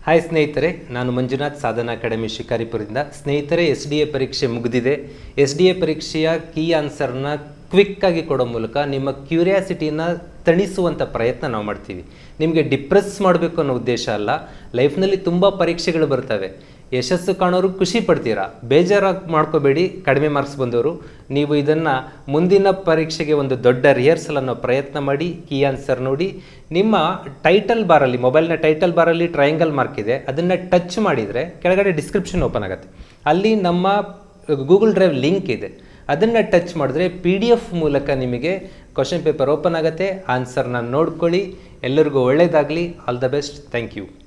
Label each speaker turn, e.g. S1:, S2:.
S1: hi ಸ್ನೇಹಿತರೆ ನಾನು ಮಂಜುನಾಥ್ ಸಾಧನಾ academy ಶಿಕಾರಿಪುರದಿಂದ ಸ್ನೇಹಿತರೆ ಎಸ್ ಡಿ ಎ ಪರೀಕ್ಷೆ ಮುಗಿದಿದೆ ಎಸ್ ಡಿ ಎ ಪರೀಕ್ಷೆಯ ಕೀ ಆನ್ಸರ್ನ ಕ್ವಿಕ್ಕಾಗಿ ಕೊಡೋ ಮೂಲಕ ನಿಮ್ಮ ಕ್ಯೂರಿಯಾಸಿಟಿನ ತಣಿಸುವಂಥ ಪ್ರಯತ್ನ ನಾವು ಮಾಡ್ತೀವಿ ನಿಮಗೆ ಡಿಪ್ರೆಸ್ ಮಾಡಬೇಕು ಅನ್ನೋ ಉದ್ದೇಶ ಅಲ್ಲ ಲೈಫ್ನಲ್ಲಿ ತುಂಬ ಪರೀಕ್ಷೆಗಳು ಬರ್ತವೆ ಯಶಸ್ಸು ಕಾಣೋರು ಖುಷಿ ಪಡ್ತೀರಾ ಬೇಜಾರಾಗಿ ಮಾಡ್ಕೋಬೇಡಿ ಕಡಿಮೆ ಮಾರ್ಕ್ಸ್ ಬಂದವರು ನೀವು ಇದನ್ನು ಮುಂದಿನ ಪರೀಕ್ಷೆಗೆ ಒಂದು ದೊಡ್ಡ ರಿಹರ್ಸಲ್ ಅನ್ನೋ ಪ್ರಯತ್ನ ಮಾಡಿ ಕೀ ಆನ್ಸರ್ ನೋಡಿ ನಿಮ್ಮ ಟೈಟಲ್ ಬಾರಲ್ಲಿ ಮೊಬೈಲ್ನ ಟೈಟಲ್ ಬಾರಲ್ಲಿ ಟ್ರಯಾಂಗಲ್ ಮಾರ್ಕ್ ಇದೆ ಅದನ್ನು ಟಚ್ ಮಾಡಿದರೆ ಕೆಳಗಡೆ ಡಿಸ್ಕ್ರಿಪ್ಷನ್ ಓಪನ್ ಆಗುತ್ತೆ ಅಲ್ಲಿ ನಮ್ಮ ಗೂಗಲ್ ಡ್ರೈವ್ ಲಿಂಕ್ ಇದೆ ಅದನ್ನು ಟಚ್ ಮಾಡಿದ್ರೆ ಪಿ ಡಿ ಎಫ್ ಮೂಲಕ ನಿಮಗೆ ಕ್ವಶನ್ ಪೇಪರ್ ಓಪನ್ ಆಗುತ್ತೆ ಆನ್ಸರ್ನ ನೋಡ್ಕೊಳ್ಳಿ ಎಲ್ಲರಿಗೂ ಒಳ್ಳೆಯದಾಗಲಿ all the best thank you